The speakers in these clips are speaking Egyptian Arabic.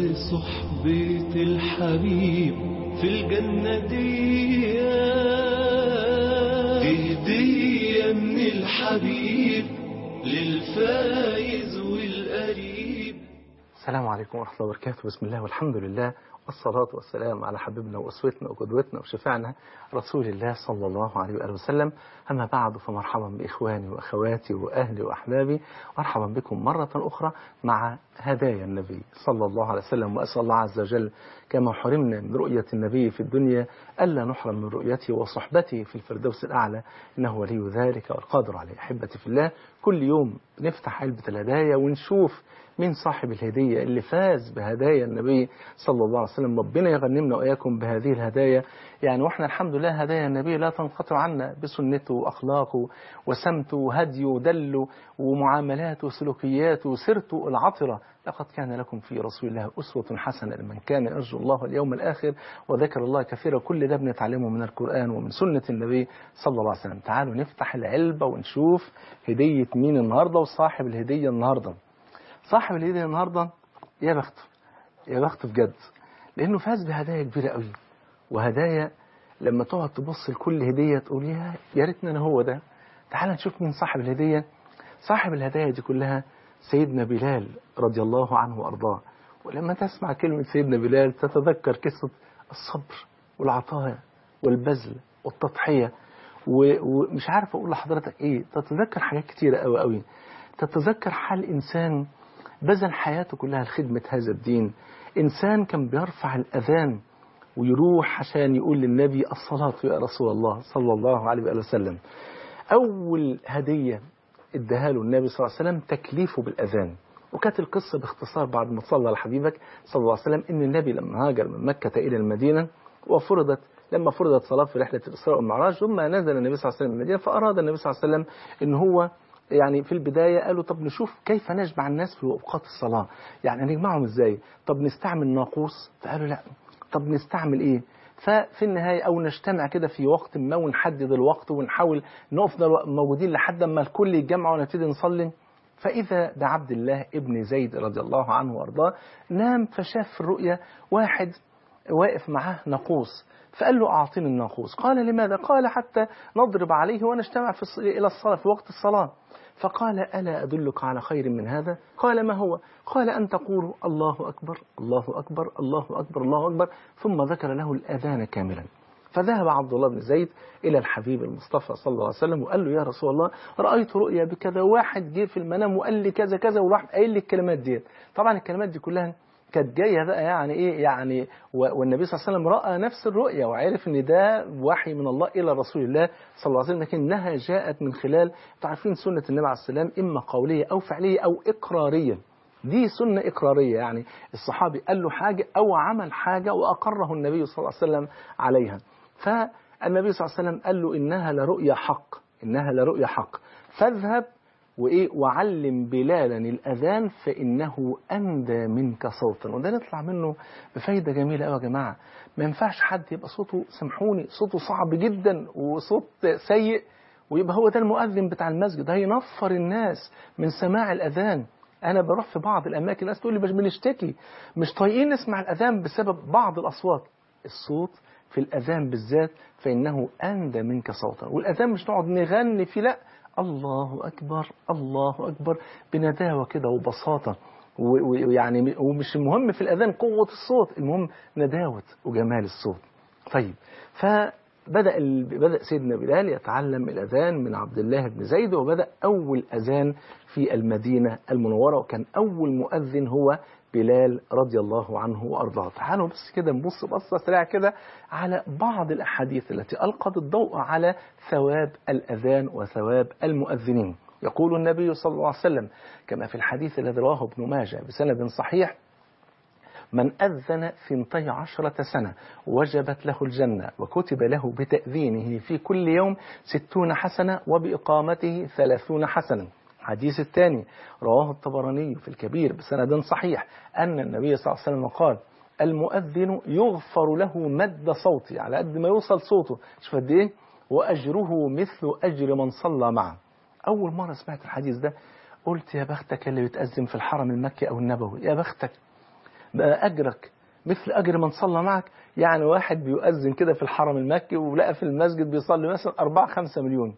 بصحبة الحبيب في الجنة دي دي هدية من الحبيب للفايز والقريب السلام عليكم ورحمة الله وبركاته بسم الله والحمد لله والصلاة والسلام على حبيبنا وأسوتنا وقدوتنا وشفعنا رسول الله صلى الله عليه وآله وسلم أما بعد فمرحبا بإخواني وأخواتي وأهلي وأحبابي مرحبا بكم مرة أخرى مع هدايا النبي صلى الله عليه وسلم وأسأل الله عز وجل كما حرمنا من رؤية النبي في الدنيا ألا نحرم من رؤيته وصحبته في الفردوس الأعلى إنه ولي ذلك والقادر عليه أحبتي في الله كل يوم بنفتح علبة الهدايا ونشوف مين صاحب الهدية اللي فاز بهدايا النبي صلى الله عليه وسلم ربنا يغنمنا وإياكم بهذه الهدايا يعني وإحنا الحمد لله هدايا النبي لا تنقطع عنا بسنته وأخلاقه وسمته وهديه ودله ومعاملاته وسلوكياته وسيرته العطرة لقد كان لكم في رسول الله أسوة حسنة لمن كان يرجو الله واليوم الآخر وذكر الله كثيرا كل ده بنتعلمه من القرآن ومن سنة النبي صلى الله عليه وسلم تعالوا نفتح العلبة ونشوف هدية مين النهاردة وصاحب الهدية النهاردة صاحب الهدية النهاردة يا بخته يا بخته بجد لأنه فاز بهدايا كبيرة قوي وهدايا لما تقعد تبص لكل هدية تقول يا يا ريتنا أنا هو ده تعال نشوف مين صاحب الهدية صاحب الهدايا دي كلها سيدنا بلال رضي الله عنه وأرضاه ولما تسمع كلمة سيدنا بلال تتذكر قصة الصبر والعطاء والبذل والتضحية ومش عارف أقول لحضرتك إيه تتذكر حاجات كتيرة قوي قوي تتذكر حال إنسان بذل حياته كلها لخدمة هذا الدين إنسان كان بيرفع الأذان ويروح عشان يقول للنبي الصلاة يا رسول الله صلى الله عليه وآله وسلم أول هدية اداها له النبي صلى الله عليه وسلم تكليفه بالأذان وكانت القصة باختصار بعد ما صلى على حبيبك صلى الله عليه وسلم إن النبي لما هاجر من مكة إلى المدينة وفرضت لما فرضت صلاة في رحلة الإسراء والمعراج ثم نزل النبي صلى الله عليه وسلم المدينة فأراد النبي صلى الله عليه وسلم إن هو يعني في البداية قالوا طب نشوف كيف نجمع الناس في أوقات الصلاة يعني نجمعهم إزاي طب نستعمل ناقوس فقالوا لا طب نستعمل إيه ففي النهاية أو نجتمع كده في وقت ما ونحدد الوقت ونحاول نفضل موجودين لحد ما الكل يتجمع ونبتدي نصلي فإذا بعبد الله ابن زيد رضي الله عنه وأرضاه نام فشاف في الرؤيا واحد واقف معاه ناقوس فقال له أعطيني الناقوس قال لماذا قال حتى نضرب عليه ونجتمع في إلى الصلاة في وقت الصلاة فقال ألا أدلك على خير من هذا قال ما هو قال أن تقول الله أكبر الله أكبر الله أكبر الله أكبر ثم ذكر له الأذان كاملا فذهب عبد الله بن زيد إلى الحبيب المصطفى صلى الله عليه وسلم وقال له يا رسول الله رأيت رؤيا بكذا واحد جه في المنام وقال لي كذا كذا وراح قايل لي الكلمات ديت طبعا الكلمات دي كلها كانت جايه بقى يعني ايه يعني والنبي صلى الله عليه وسلم راى نفس الرؤيا وعرف ان ده وحي من الله الى رسول الله صلى الله عليه وسلم لكنها جاءت من خلال تعرفين سنه النبي عليه السلام اما قوليه او فعليه او اقراريه دي سنة إقرارية يعني الصحابي قال له حاجة أو عمل حاجة وأقره النبي صلى الله عليه وسلم عليها فالنبي صلى الله عليه وسلم قال له إنها لرؤيا حق إنها لرؤيا حق فاذهب وإيه وعلم بلالا الأذان فإنه أندى منك صوتا وده نطلع منه بفايدة جميلة قوي يا جماعة ما ينفعش حد يبقى صوته سامحوني صوته صعب جدا وصوت سيء ويبقى هو ده المؤذن بتاع المسجد هينفر الناس من سماع الأذان أنا بروح في بعض الأماكن الناس تقول لي مش بنشتكي مش طايقين نسمع الأذان بسبب بعض الأصوات الصوت في الأذان بالذات فإنه أندى منك صوتا والأذان مش نقعد نغني فيه لأ الله أكبر الله أكبر بنداوة كده وبساطة ويعني ومش المهم في الأذان قوة الصوت المهم نداوة وجمال الصوت طيب فبدأ بدأ سيدنا بلال يتعلم الأذان من عبد الله بن زيد وبدأ أول أذان في المدينة المنورة وكان أول مؤذن هو بلال رضي الله عنه وأرضاه تعالوا بس كده نبص بصة سريعة كده على بعض الأحاديث التي ألقت الضوء على ثواب الأذان وثواب المؤذنين يقول النبي صلى الله عليه وسلم كما في الحديث الذي رواه ابن ماجه بسند صحيح من أذن ثنتي عشرة سنة وجبت له الجنة وكتب له بتأذينه في كل يوم ستون حسنة وبإقامته ثلاثون حسنة الحديث الثاني رواه الطبراني في الكبير بسند صحيح أن النبي صلى الله عليه وسلم قال المؤذن يغفر له مد صوته على قد ما يوصل صوته شوف قد ايه وأجره مثل أجر من صلى معه أول مرة سمعت الحديث ده قلت يا بختك اللي بتأذن في الحرم المكي أو النبوي يا بختك بقى أجرك مثل أجر من صلى معك يعني واحد بيؤذن كده في الحرم المكي ولقى في المسجد بيصلي مثلا 4 5 مليون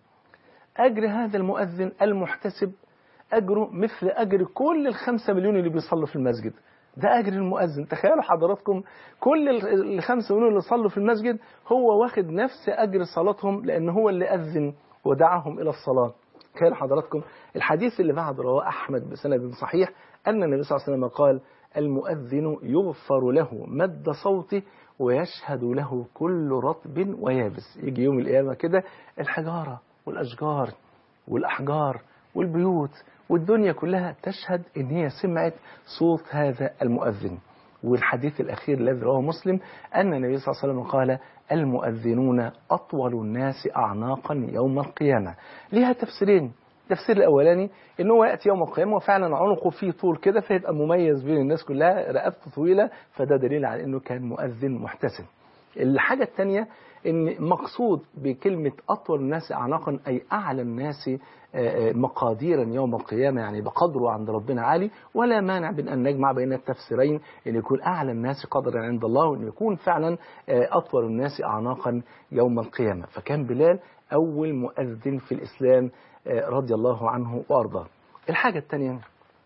أجر هذا المؤذن المحتسب أجره مثل أجر كل الخمسة مليون اللي بيصلوا في المسجد ده أجر المؤذن تخيلوا حضراتكم كل ال- الخمسة مليون اللي صلوا في المسجد هو واخد نفس أجر صلاتهم لأن هو اللي أذن ودعاهم إلى الصلاة تخيلوا حضراتكم الحديث اللي بعد رواه أحمد بسند صحيح أن النبي صلى الله عليه وسلم قال المؤذن يغفر له مد صوته ويشهد له كل رطب ويابس يجي يوم القيامة كده الحجارة والأشجار والأحجار والبيوت والدنيا كلها تشهد إن هي سمعت صوت هذا المؤذن والحديث الأخير الذي رواه مسلم أن النبي صلى الله عليه وسلم قال المؤذنون أطول الناس أعناقا يوم القيامة ليها تفسيرين التفسير الأولاني إن هو يأتي يوم القيامة وفعلا عنقه فيه طول كده فيبقى مميز بين الناس كلها رقبته طويلة فده دليل على إنه كان مؤذن محتسب الحاجة الثانية ان مقصود بكلمة أطول الناس أعناقا أي أعلى الناس آه، آه، مقاديرا يوم القيامة يعني بقدره عند ربنا عالي ولا مانع من أن نجمع بين التفسيرين أن يكون أعلى الناس قدرا عند الله وأن يكون فعلا آه، أطول الناس أعناقا يوم القيامة فكان بلال أول مؤذن في الإسلام آه، رضي الله عنه وأرضاه الحاجة الثانية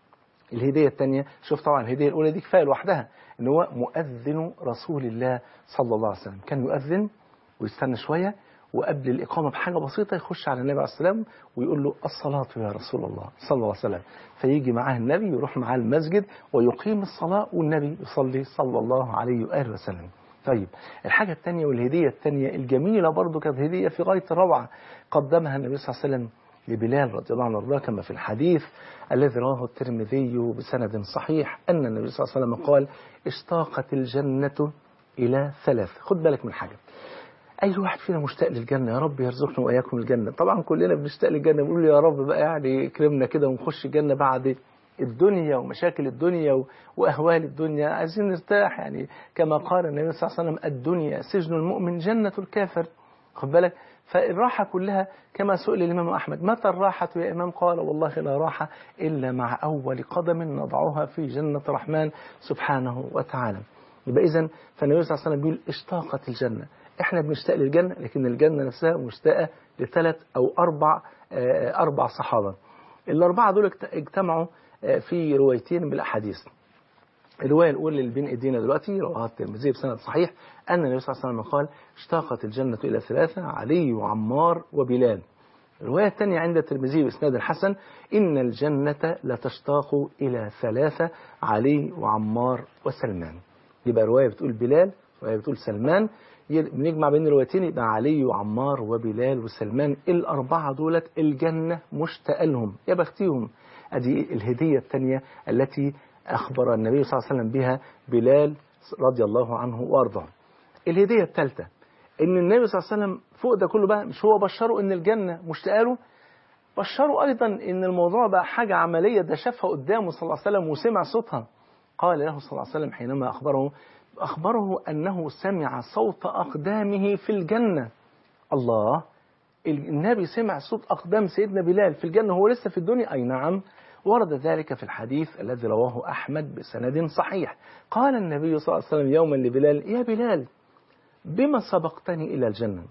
الهدية الثانية شوف طبعا الهدية الأولى دي كفاية لوحدها إن هو مؤذن رسول الله صلى الله عليه وسلم كان يؤذن ويستنى شوية وقبل الإقامة بحاجة بسيطة يخش على النبي عليه السلام ويقول له الصلاة يا رسول الله صلى الله عليه وسلم فيجي معاه النبي يروح معاه المسجد ويقيم الصلاة والنبي يصلي صلى الله عليه وآله وسلم طيب الحاجة الثانية والهدية الثانية الجميلة برضو كانت هدية في غاية الروعة قدمها النبي صلى الله عليه وسلم لبلال رضي الله عنه وارضاه كما في الحديث الذي رواه الترمذي بسند صحيح أن النبي صلى الله عليه وسلم قال اشتاقت الجنة إلى ثلاث خد بالك من حاجة أي واحد فينا مشتاق للجنة يا رب يرزقنا وإياكم الجنة طبعا كلنا بنشتاق للجنة بنقول يا رب بقى يعني يكرمنا كده ونخش الجنة بعد الدنيا ومشاكل الدنيا و- وأهوال الدنيا عايزين نرتاح يعني كما قال النبي صلى الله عليه وسلم الدنيا سجن المؤمن جنة الكافر خد بالك فالراحة كلها كما سئل الإمام أحمد متى الراحة يا إمام قال والله لا راحة إلا مع أول قدم نضعها في جنة الرحمن سبحانه وتعالى يبقى إذا فالنبي صلى الله عليه وسلم بيقول اشتاقت الجنة احنا بنشتاق للجنة لكن الجنة نفسها مشتاقة لثلاث أو أربع آه، أربع صحابة الأربعة دول اجت- اجتمعوا آه، في روايتين بالأحاديث الرواية الأولى اللي بين إيدينا دلوقتي رواها الترمذي بسند صحيح أن النبي صلى الله عليه وسلم قال اشتاقت الجنة إلى ثلاثة علي وعمار وبلال الرواية الثانية عند الترمذي بإسناد الحسن إن الجنة لتشتاق إلى ثلاثة علي وعمار وسلمان يبقى رواية بتقول بلال رواية بتقول سلمان ي- بنجمع بين الروايتين يبقى علي وعمار وبلال وسلمان الأربعة دولت الجنة مشتاقة لهم يا بختيهم أدي الهدية الثانية التي أخبر النبي صلى الله عليه وسلم بها بلال رضي الله عنه وأرضاه الهدية الثالثة إن النبي صلى الله عليه وسلم فوق ده كله بقى مش هو بشره إن الجنة مشتاقة له بشروا أيضا إن الموضوع بقى حاجة عملية ده شافها قدامه صلى الله عليه وسلم وسمع صوتها قال له صلى الله عليه وسلم حينما أخبره أخبره أنه سمع صوت أقدامه في الجنة الله النبي سمع صوت أقدام سيدنا بلال في الجنة هو لسه في الدنيا أي نعم ورد ذلك في الحديث الذي رواه أحمد بسند صحيح قال النبي صلى الله عليه وسلم يوما لبلال يا بلال بما سبقتني إلى الجنة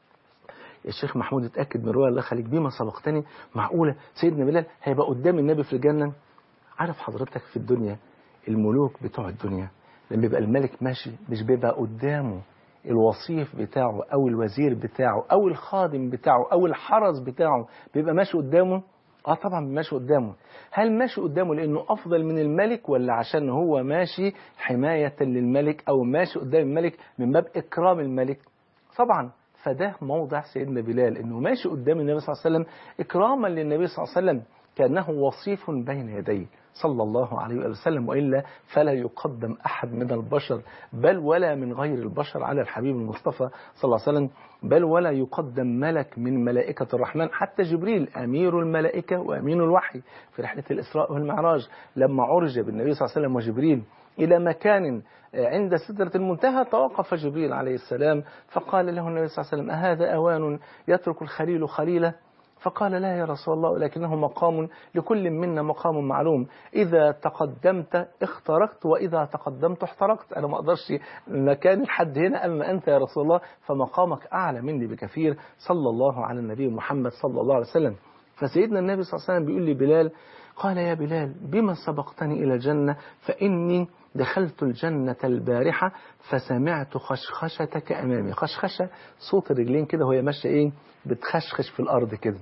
الشيخ محمود اتأكد من رؤيا الله خليك بما سبقتني معقولة سيدنا بلال هيبقى قدام النبي في الجنة عارف حضرتك في الدنيا الملوك بتوع الدنيا لما يبقى الملك ماشي مش بيبقى قدامه الوصيف بتاعه او الوزير بتاعه او الخادم بتاعه او الحرس بتاعه بيبقى ماشي قدامه اه طبعا ماشي قدامه هل ماشي قدامه لانه افضل من الملك ولا عشان هو ماشي حماية للملك او ماشي قدام الملك من باب اكرام الملك طبعا فده موضع سيدنا بلال انه ماشي قدام النبي صلى الله عليه وسلم اكراما للنبي صلى الله عليه وسلم كانه وصيف بين يديه صلى الله عليه وآله وسلم وإلا فلا يقدم أحد من البشر بل ولا من غير البشر على الحبيب المصطفى صلى الله عليه وسلم بل ولا يقدم ملك من ملائكة الرحمن حتى جبريل أمير الملائكة وأمين الوحي في رحلة الإسراء والمعراج لما عرج بالنبي صلى الله عليه وسلم وجبريل إلى مكان عند سدرة المنتهى توقف جبريل عليه السلام فقال له النبي صلى الله عليه وسلم أهذا أوان يترك الخليل خليله فقال لا يا رسول الله ولكنه مقام لكل منا مقام معلوم إذا تقدمت اخترقت وإذا تقدمت احترقت أنا ما أقدرش مكان الحد هنا أما أنت يا رسول الله فمقامك أعلى مني بكثير صلى الله على النبي محمد صلى الله عليه وسلم فسيدنا النبي صلى الله عليه وسلم بيقول لي بلال قال يا بلال بما سبقتني إلى الجنة فإني دخلت الجنة البارحة فسمعت خشخشتك أمامي خشخشة صوت الرجلين كده وهي ماشية إيه بتخشخش في الأرض كده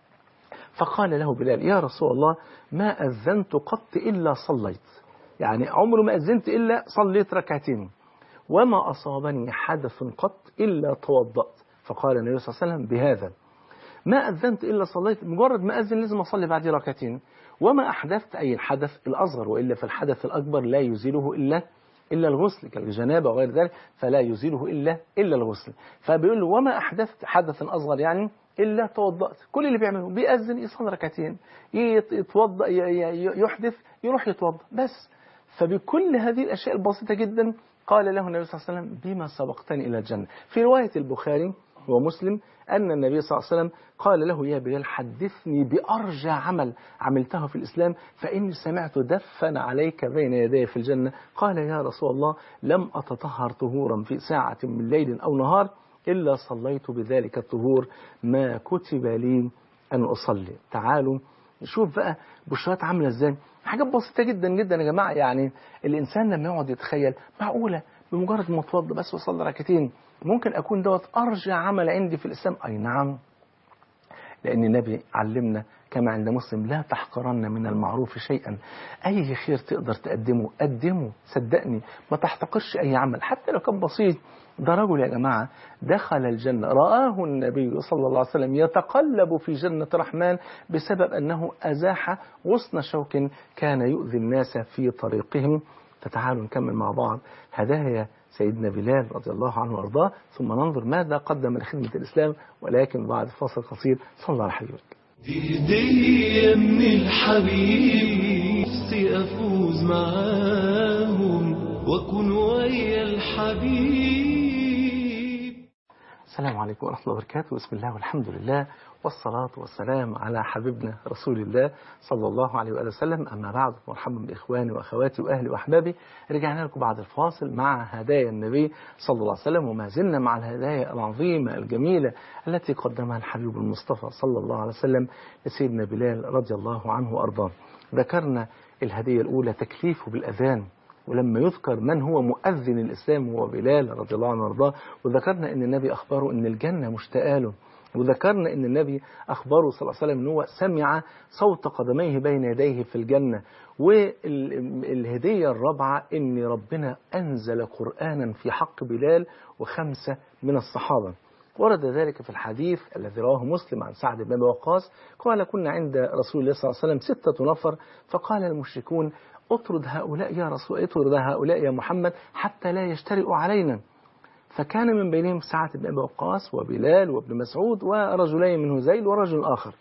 فقال له بلال يا رسول الله ما أذنت قط إلا صليت يعني عمره ما أذنت إلا صليت ركعتين وما أصابني حدث قط إلا توضأت فقال النبي صلى الله عليه وسلم بهذا ما أذنت إلا صليت مجرد ما أذن لازم أصلي بعد ركعتين وما أحدثت أي الحدث الأصغر وإلا فالحدث الأكبر لا يزيله إلا إلا الغسل كالجنابة وغير ذلك فلا يزيله إلا إلا الغسل فبيقول له وما أحدثت حدثا أصغر يعني إلا توضأت كل اللي بيعمله بيأذن يصلي ركعتين يتوضأ يحدث يروح يتوضأ بس فبكل هذه الأشياء البسيطة جدا قال له النبي صلى الله عليه وسلم بما سبقتني إلى الجنة في رواية البخاري ومسلم أن النبي صلى الله عليه وسلم قال له يا بلال حدثني بأرجى عمل عملته في الإسلام فإني سمعت دفن عليك بين يدي في الجنة قال يا رسول الله لم أتطهر طهورا في ساعة من ليل أو نهار إلا صليت بذلك الطهور ما كتب لي أن أصلي تعالوا نشوف بقى بشرات عاملة ازاي حاجات بسيطة جدا جدا يا جماعة يعني الإنسان لما يقعد يتخيل معقولة بمجرد ما اتوضى بس وصلي ركعتين ممكن أكون دوت أرجى عمل عندي في الإسلام أي نعم لأن النبي علمنا كما عند مسلم لا تحقرن من المعروف شيئا أي خير تقدر تقدمه قدمه صدقني ما تحتقرش أي عمل حتى لو كان بسيط ده رجل يا جماعة دخل الجنة رآه النبي صلى الله عليه وسلم يتقلب في جنة الرحمن بسبب أنه أزاح غصن شوك كان يؤذي الناس في طريقهم فتعالوا نكمل مع بعض هدايا سيدنا بلال رضي الله عنه وارضاه ثم ننظر ماذا قدم لخدمة الإسلام ولكن بعد فاصل قصير صلى الله عليه حبيبك دي هدية من الحبيب نفسي أفوز معاهم وأكون ويا الحبيب السلام عليكم ورحمة الله وبركاته بسم الله والحمد لله والصلاة والسلام على حبيبنا رسول الله صلى الله عليه وآله وسلم أما بعد مرحبا بإخواني وأخواتي وأهلي وأحبابي رجعنا لكم بعد الفاصل مع هدايا النبي صلى الله عليه وسلم وما زلنا مع الهدايا العظيمة الجميلة التي قدمها الحبيب المصطفى صلى الله عليه وسلم لسيدنا بلال رضي الله عنه وأرضاه ذكرنا الهدية الأولى تكليفه بالأذان ولما يذكر من هو مؤذن الإسلام هو بلال رضي الله عنه وارضاه وذكرنا أن النبي أخبره أن الجنة مشتاقة له وذكرنا أن النبي أخبره صلى الله عليه وسلم أن هو سمع صوت قدميه بين يديه في الجنة والهدية الرابعة أن ربنا أنزل قرآنا في حق بلال وخمسة من الصحابة ورد ذلك في الحديث الذي رواه مسلم عن سعد بن وقاص قال كنا عند رسول الله صلى الله عليه وسلم ستة نفر فقال المشركون اطرد هؤلاء يا رسول اطرد هؤلاء يا محمد حتى لا يشترئوا علينا فكان من بينهم سعد بن أبي وقاص وبلال وابن مسعود ورجلين من هزيل ورجل آخر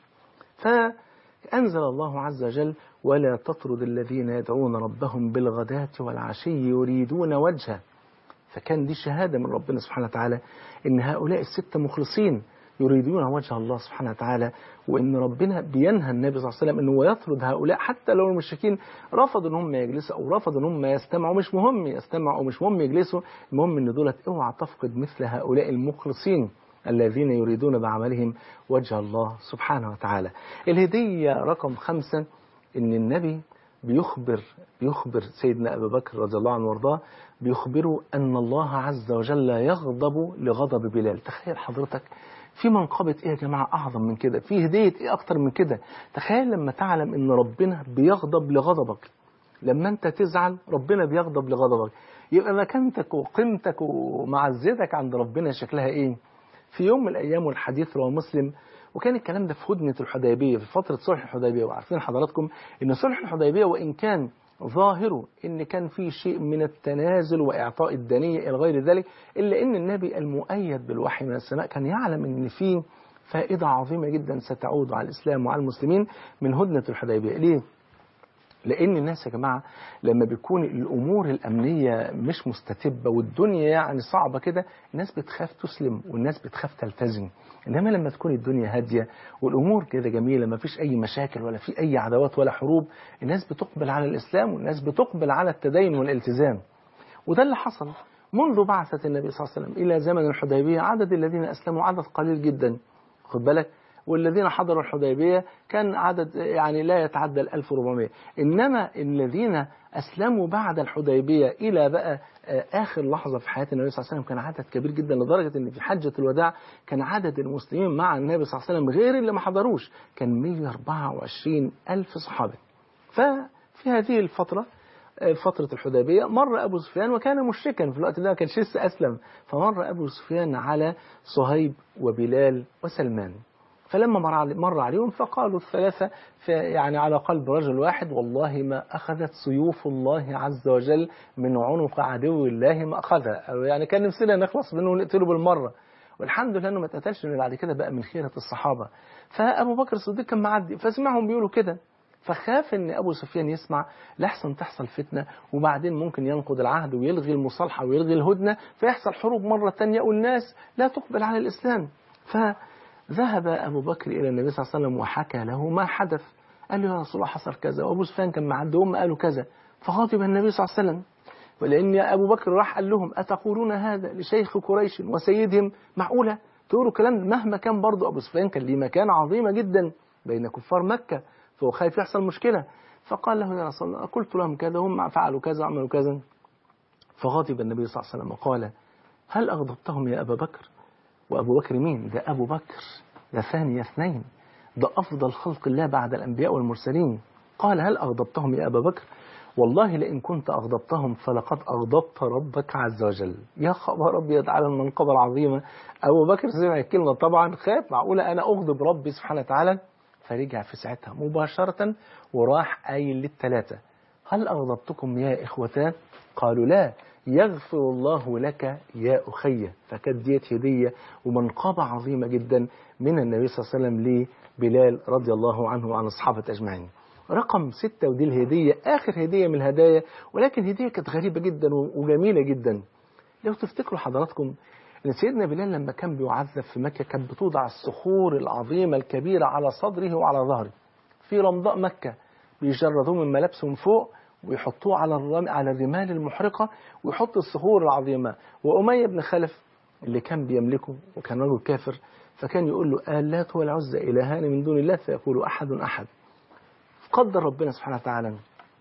فأنزل الله عز وجل ولا تطرد الذين يدعون ربهم بالغداة والعشي يريدون وجهه فكان دي شهادة من ربنا سبحانه وتعالى إن هؤلاء الستة مخلصين يريدون وجه الله سبحانه وتعالى وإن ربنا بينهى النبي صلى الله عليه وسلم أنه يطرد هؤلاء حتى لو المشركين رفضوا أن هم يجلسوا أو رفضوا أن هم يستمعوا مش مهم يستمعوا أو مش مهم يجلسوا المهم أن دولت اوعى تفقد مثل هؤلاء المخلصين الذين يريدون بعملهم وجه الله سبحانه وتعالى الهدية رقم خمسة أن النبي بيخبر بيخبر سيدنا أبي بكر رضي الله عنه وارضاه بيخبره أن الله عز وجل يغضب لغضب بلال تخيل حضرتك في منقبة ايه يا جماعة اعظم من كده في هدية ايه اكتر من كده تخيل لما تعلم ان ربنا بيغضب لغضبك لما انت تزعل ربنا بيغضب لغضبك يبقى مكانتك وقيمتك ومعزتك عند ربنا شكلها ايه في يوم من الايام والحديث رواه مسلم وكان الكلام ده في هدنة الحديبية في فترة صلح الحديبية وعارفين حضراتكم ان صلح الحديبية وان كان ظاهره ان كان في شيء من التنازل واعطاء الدنية الى غير ذلك الا ان النبي المؤيد بالوحي من السماء كان يعلم ان فيه فائدة عظيمة جدا ستعود على الاسلام وعلى المسلمين من هدنة الحديبية ليه؟ لأن الناس يا جماعة لما بيكون الأمور الأمنية مش مستتبة والدنيا يعني صعبة كده الناس بتخاف تسلم والناس بتخاف تلتزم إنما لما تكون الدنيا هادية والأمور كده جميلة ما فيش أي مشاكل ولا في أي عداوات ولا حروب الناس بتقبل على الإسلام والناس بتقبل على التدين والالتزام وده اللي حصل منذ بعثة النبي صلى الله عليه وسلم إلى زمن الحديبية عدد الذين أسلموا عدد قليل جدا خد بالك والذين حضروا الحديبية كان عدد يعني لا يتعدى ال 1400 إنما الذين أسلموا بعد الحديبية إلى بقى آخر لحظة في حياة النبي صلى الله عليه وسلم كان عدد كبير جدا لدرجة إن في حجة الوداع كان عدد المسلمين مع النبي صلى الله عليه وسلم غير اللي ما حضروش كان 124 ألف صحابي ففي هذه الفترة فترة الحديبية مر أبو سفيان وكان مشركا في الوقت ده ما كانش لسه أسلم فمر أبو سفيان على صهيب وبلال وسلمان فلما مر مر عليهم فقالوا الثلاثة يعني على قلب رجل واحد والله ما أخذت سيوف الله عز وجل من عنق عدو الله ما أخذها يعني كان نفسنا نخلص منه ونقتله بالمرة والحمد لله انه ما اتقتلش ان بعد كده بقى من خيرة الصحابة فأبو بكر الصديق كان معدي فسمعهم بيقولوا كده فخاف ان ابو سفيان يسمع لحسن تحصل فتنة وبعدين ممكن ينقض العهد ويلغي المصالحة ويلغي الهدنة فيحصل حروب مرة تانية والناس لا تقبل على الإسلام فذهب أبو بكر إلى النبي صلى الله عليه وسلم وحكى له ما حدث قال له يا رسول الله حصل كذا وأبو سفيان كان معدي هم قالوا كذا فغضب النبي صلى الله عليه وسلم ولأن أبو بكر راح قال لهم أتقولون هذا لشيخ قريش وسيدهم معقولة تقولوا كلام مهما كان برضه أبو سفيان كان ليه مكانة عظيمة جدا بين كفار مكة فهو خايف يحصل مشكلة فقال له يا رسول الله قلت لهم كذا هم فعلوا كذا وعملوا كذا فغضب النبي صلى الله عليه وسلم وقال هل أغضبتهم يا أبا بكر وأبو بكر مين ده أبو بكر ده ثاني اثنين ده أفضل خلق الله بعد الأنبياء والمرسلين قال هل أغضبتهم يا أبا بكر والله لئن كنت أغضبتهم فلقد أغضبت ربك عز وجل يا خبر أبيض على المنقبة العظيمة أبو بكر سمع الكلمة طبعا خاف معقولة أنا أغضب ربي سبحانه وتعالى فرجع في ساعتها مباشرة وراح قايل للثلاثة هل أغضبتكم يا إخوتان قالوا لا يغفر الله لك يا أخي فكانت ديت هدية ومنقبة عظيمة جدا من النبي صلى الله عليه وسلم لبلال رضي الله عنه وعن الصحابة أجمعين رقم ستة ودي الهدية آخر هدية من الهدايا ولكن هدية كانت غريبة جدا وجميلة جدا لو تفتكروا حضراتكم ان سيدنا بلال لما كان بيعذب في مكة كانت بتوضع الصخور العظيمة الكبيرة على صدره وعلى ظهره في رمضاء مكة بيجردوه من ملابسهم فوق ويحطوه على الرم... على الرمال المحرقة ويحط الصخور العظيمة وأمية بن خلف اللي كان بيملكه وكان رجل كافر فكان يقول له آلات والعزى إلهان من دون الله فيقول أحد أحد قدر ربنا سبحانه وتعالى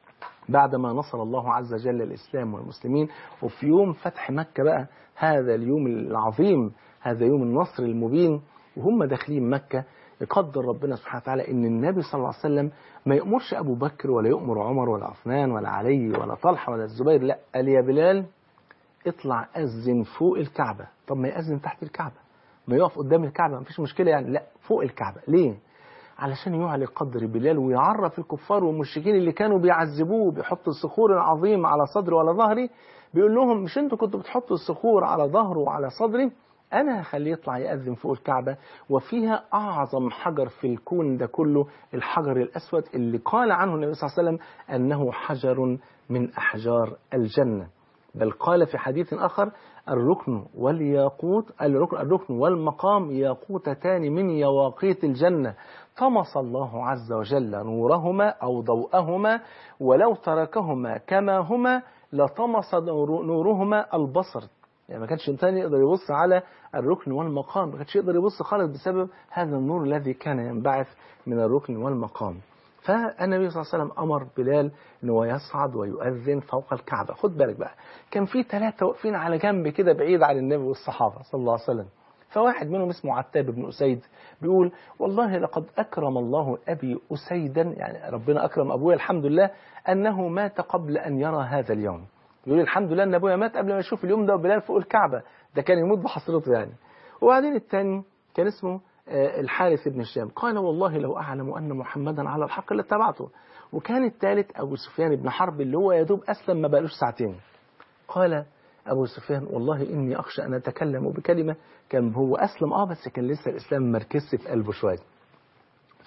بعدما نصر الله عز وجل الإسلام والمسلمين وفي يوم فتح مكة بقى هذا اليوم العظيم هذا يوم النصر المبين وهم داخلين مكة يقدر ربنا سبحانه وتعالى ان النبي صلى الله عليه وسلم ما يأمرش أبو بكر ولا يأمر عمر ولا عثمان ولا علي ولا طلحة ولا الزبير لا قال يا بلال اطلع أذن فوق الكعبة طب ما يأذن تحت الكعبة ما يقف قدام الكعبة مفيش مشكلة يعني لا فوق الكعبة ليه علشان يعلي قدر بلال ويعرف الكفار والمشركين اللي كانوا بيعذبوه بيحطوا الصخور العظيمة على صدره وعلى ظهري بيقول لهم مش انتوا كنتوا بتحطوا الصخور على ظهره وعلى صدري أنا هخليه يطلع يأذن فوق الكعبة وفيها أعظم حجر في الكون ده كله الحجر الأسود اللي قال عنه النبي صلى الله عليه وسلم أنه حجر من أحجار الجنة بل قال في حديث آخر الركن والياقوت الركن, الركن والمقام ياقوتتان من يواقيت الجنة طمس الله عز وجل نورهما أو ضوءهما ولو تركهما كما هما لطمس نورهما البصر يعني ما كانش إنسان يقدر يبص على الركن والمقام ما كانش يقدر يبص خالص بسبب هذا النور الذي كان ينبعث من الركن والمقام فالنبي صلى الله عليه وسلم أمر بلال أنه يصعد ويؤذن فوق الكعبة خد بالك بقى كان في ثلاثة واقفين على جنب كده بعيد عن النبي والصحابة صلى الله عليه وسلم فواحد منهم اسمه عتاب بن أسيد بيقول والله لقد أكرم الله أبي أسيدا يعني ربنا أكرم أبويا الحمد لله أنه مات قبل أن يرى هذا اليوم يقول الحمد لله أن أبويا مات قبل ما يشوف اليوم ده وبلال فوق الكعبة ده كان يموت بحسرته يعني وبعدين الثاني كان اسمه الحارث بن الشام قال والله لو أعلم أن محمدا على الحق لاتبعته وكان الثالث أبو سفيان بن حرب اللي هو يدوب أسلم ما بقالوش ساعتين قال أبو سفيان والله إني أخشى أن أتكلم بكلمة كان هو أسلم آه بس كان لسه الإسلام مركز في قلبه شوية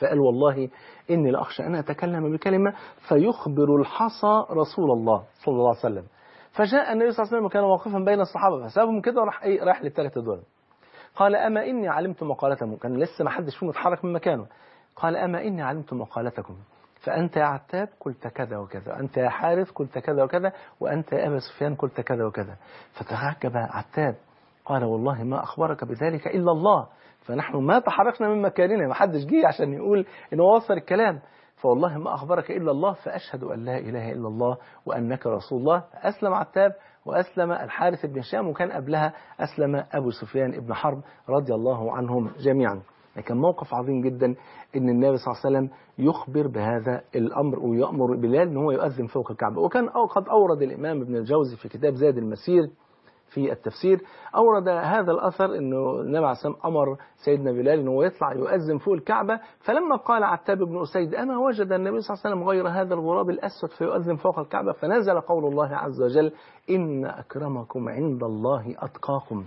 فقال والله إني لأخشى أن أتكلم بكلمة فيخبر الحصى رسول الله صلى الله عليه وسلم فجاء النبي صلى الله عليه وسلم وكان واقفا بين الصحابة فسابهم كده وراح إيه راح للثلاثة دول قال أما إني علمت مقالتهم كان لسه ما حدش فيهم اتحرك من مكانه قال أما إني علمت مقالتكم فأنت يا عتاب قلت كذا وكذا أنت يا حارث قلت كذا وكذا وأنت يا أبا سفيان قلت كذا وكذا فتعجب عتاب قال والله ما أخبرك بذلك إلا الله فنحن ما تحركنا من مكاننا ما حدش جه عشان يقول إن هو وصل الكلام فوالله ما أخبرك إلا الله فأشهد أن لا إله إلا الله وأنك رسول الله أسلم عتاب وأسلم الحارث بن هشام وكان قبلها أسلم أبو سفيان بن حرب رضي الله عنهم جميعا كان موقف عظيم جدا ان النبي صلى الله عليه وسلم يخبر بهذا الامر ويامر بلال ان هو يؤذن فوق الكعبه وكان قد اورد الامام ابن الجوزي في كتاب زاد المسير في التفسير أورد هذا الأثر أنه النبي عليه الصلاة والسلام أمر سيدنا بلال أنه يطلع يؤذن فوق الكعبة فلما قال عتاب بن أسيد أما وجد النبي صلى الله عليه وسلم غير هذا الغراب الأسود فيؤذن فوق الكعبة فنزل قول الله عز وجل إن أكرمكم عند الله أتقاكم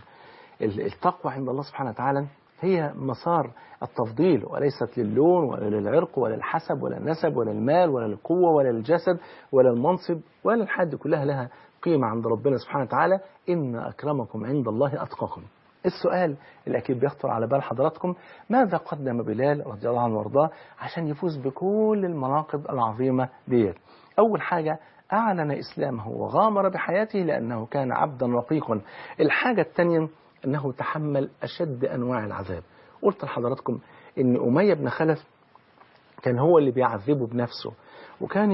التقوى عند الله سبحانه وتعالى هي مسار التفضيل وليست للون ولا للعرق ولا الحسب ولا النسب ولا المال ولا القوة ولا الجسد ولا المنصب ولا الحد كلها لها قيمة عند ربنا سبحانه وتعالى إن أكرمكم عند الله أتقاكم السؤال اللي أكيد بيخطر على بال حضراتكم ماذا قدم بلال رضي الله عنه وارضاه عشان يفوز بكل المناقب العظيمة ديت أول حاجة أعلن إسلامه وغامر بحياته لأنه كان عبدا رقيقا الحاجة الثانية أنه تحمل أشد أنواع العذاب قلت لحضراتكم أن أمية بن خلف كان هو اللي بيعذبه بنفسه وكان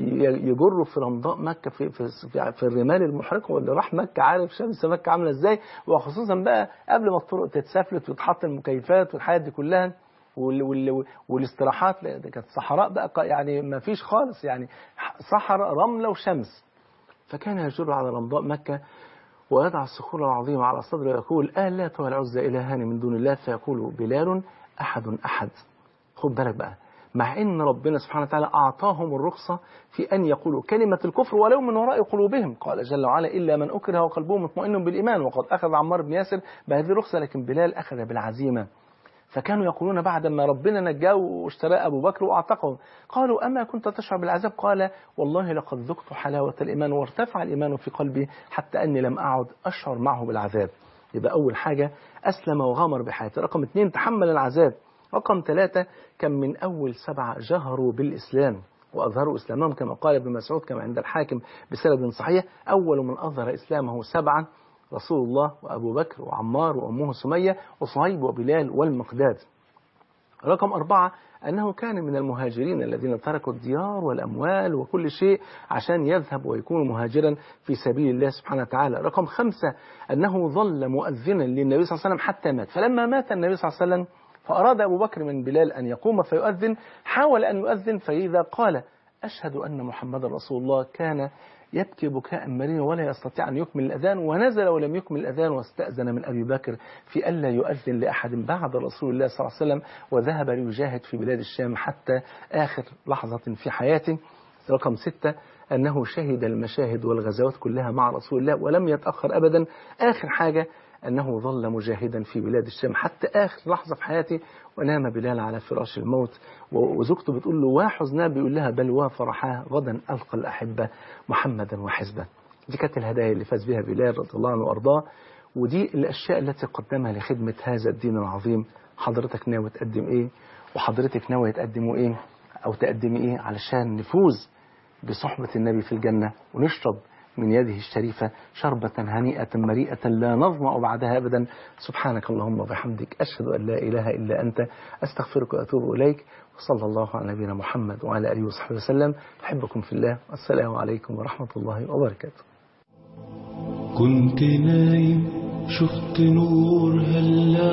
يجره في رمضاء مكة في, في, في الرمال المحرقة واللي راح مكة عارف شمس مكة عاملة ازاي وخصوصا بقى قبل ما الطرق تتسفلت وتحط المكيفات والحاجات دي كلها وال وال والاستراحات كانت صحراء بقى يعني ما فيش خالص يعني صحراء رملة وشمس فكان يجر على رمضاء مكة ويضع الصخور العظيمة على صدره ويقول آلات والعزى إلهان من دون الله فيقول بلال أحد أحد خد بالك بقى مع ان ربنا سبحانه وتعالى اعطاهم الرخصه في ان يقولوا كلمه الكفر ولو من وراء قلوبهم قال جل وعلا الا من اكره وقلبه مطمئن بالايمان وقد اخذ عمار بن ياسر بهذه الرخصه لكن بلال اخذ بالعزيمه فكانوا يقولون بعد ما ربنا نجاه واشترى أبو بكر وأعتقه قالوا أما كنت تشعر بالعذاب قال والله لقد ذقت حلاوة الإيمان وارتفع الإيمان في قلبي حتى أني لم أعد أشعر معه بالعذاب يبقى أول حاجة أسلم وغامر بحياته رقم اثنين تحمل العذاب رقم ثلاثة كان من أول سبعة جهروا بالإسلام وأظهروا إسلامهم كما قال ابن مسعود كما عند الحاكم بسند صحيح أول من أظهر إسلامه سبعة رسول الله وأبو بكر وعمار وأمه سمية وصهيب وبلال والمقداد رقم أربعة أنه كان من المهاجرين الذين تركوا الديار والأموال وكل شيء عشان يذهب ويكون مهاجرا في سبيل الله سبحانه وتعالى رقم خمسة أنه ظل مؤذنا للنبي صلى الله عليه وسلم حتى مات فلما مات النبي صلى الله عليه وسلم فأراد أبو بكر من بلال أن يقوم فيؤذن حاول أن يؤذن فإذا قال أشهد أن محمد رسول الله كان يبكي بكاء مريا ولا يستطيع أن يكمل الأذان ونزل ولم يكمل الأذان واستأذن من أبي بكر في ألا يؤذن لأحد بعد رسول الله صلى الله عليه وسلم وذهب ليجاهد في بلاد الشام حتى آخر لحظة في حياته رقم ستة أنه شهد المشاهد والغزوات كلها مع رسول الله ولم يتأخر أبدا آخر حاجة أنه ظل مجاهدا في بلاد الشام حتى آخر لحظة في حياته ونام بلال على فراش الموت وزوجته بتقول له وحزناه بيقول لها بل وفرحاه غدا ألقى الأحبة محمدا وحزبه دي كانت الهدايا اللي فاز بها بلال رضي الله عنه وأرضاه ودي الأشياء التي قدمها لخدمة هذا الدين العظيم حضرتك ناوي تقدم إيه وحضرتك ناوي تقدموا إيه أو تقدمي إيه علشان نفوز بصحبة النبي في الجنة ونشرب من يده الشريفة شربة هنيئة مريئة لا نظمأ بعدها أبدا سبحانك اللهم وبحمدك أشهد أن لا إله إلا أنت أستغفرك وأتوب إليك وصلى الله على نبينا محمد وعلى آله وصحبه وسلم أحبكم في الله والسلام عليكم ورحمة الله وبركاته كنت نايم شفت نور هلا